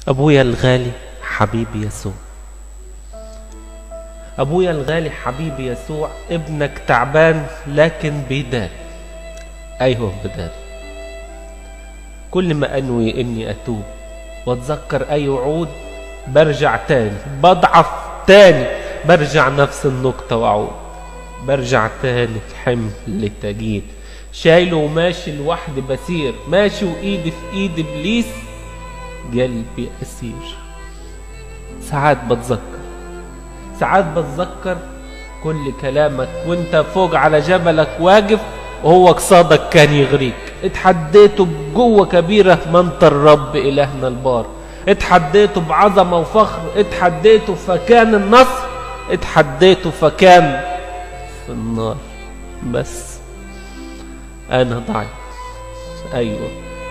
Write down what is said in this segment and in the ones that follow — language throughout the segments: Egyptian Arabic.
أبويا الغالي حبيبي يسوع أبويا الغالي حبيبي يسوع ابنك تعبان لكن بيدار أيوه بدار كل ما أنوي إني أتوب وأتذكر أي وعود برجع تاني بضعف تاني برجع نفس النقطة وأعود برجع تاني حمل تجيل شايله وماشي لوحدي بسير ماشي وإيدي في إيد إبليس قلبي أسير ساعات بتذكر ساعات بتذكر كل كلامك وانت فوق على جبلك واقف وهو قصادك كان يغريك اتحديته بقوة كبيرة منت الرب إلهنا البار اتحديته بعظمة وفخر اتحديته فكان النصر اتحديته فكان في النار بس أنا ضعيف أيوة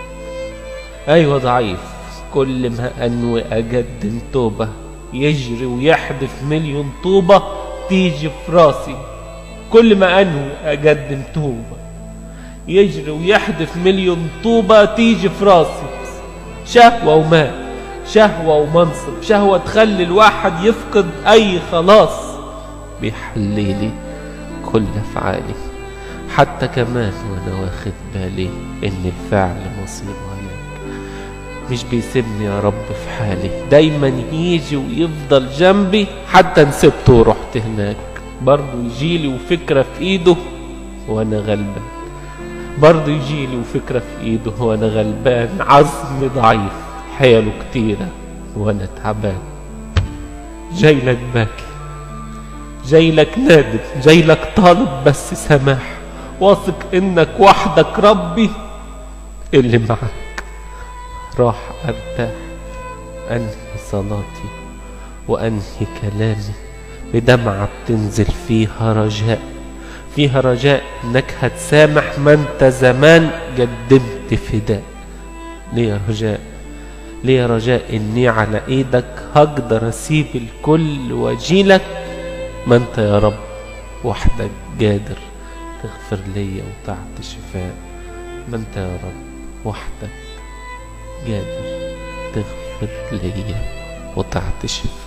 أيوة ضعيف كل ما أنوي أقدم توبة يجري ويحدف مليون طوبة تيجي في راسي كل ما أنوي أقدم توبة يجري ويحدف مليون طوبة تيجي في راسي شهوة ومال شهوة ومنصب شهوة تخلي الواحد يفقد أي خلاص بيحليلي كل أفعالي حتى كمان وأنا واخد بالي إن الفعل مصيبه عليك مش بيسيبني يا رب في حالي دايما يجي ويفضل جنبي حتى نسبته ورحت هناك برضه يجيلي وفكرة في ايده وانا غلبان برضه يجيلي وفكرة في ايده وانا غلبان عزمي ضعيف حيله كتيرة وانا تعبان جاي لك باكي جاي لك نادم جاي لك طالب بس سماح واثق انك وحدك ربي اللي معك راح ارتاح انهي صلاتي وانهي كلامي بدمعة بتنزل فيها رجاء فيها رجاء انك هتسامح ما انت زمان قدمت فداء ليه رجاء ليه رجاء اني على ايدك هقدر اسيب الكل واجيلك ما انت يا رب وحدك قادر تغفر ليا وتعطي شفاء ما انت يا رب وحدك قادر تغفر ليا وتعطي شفاء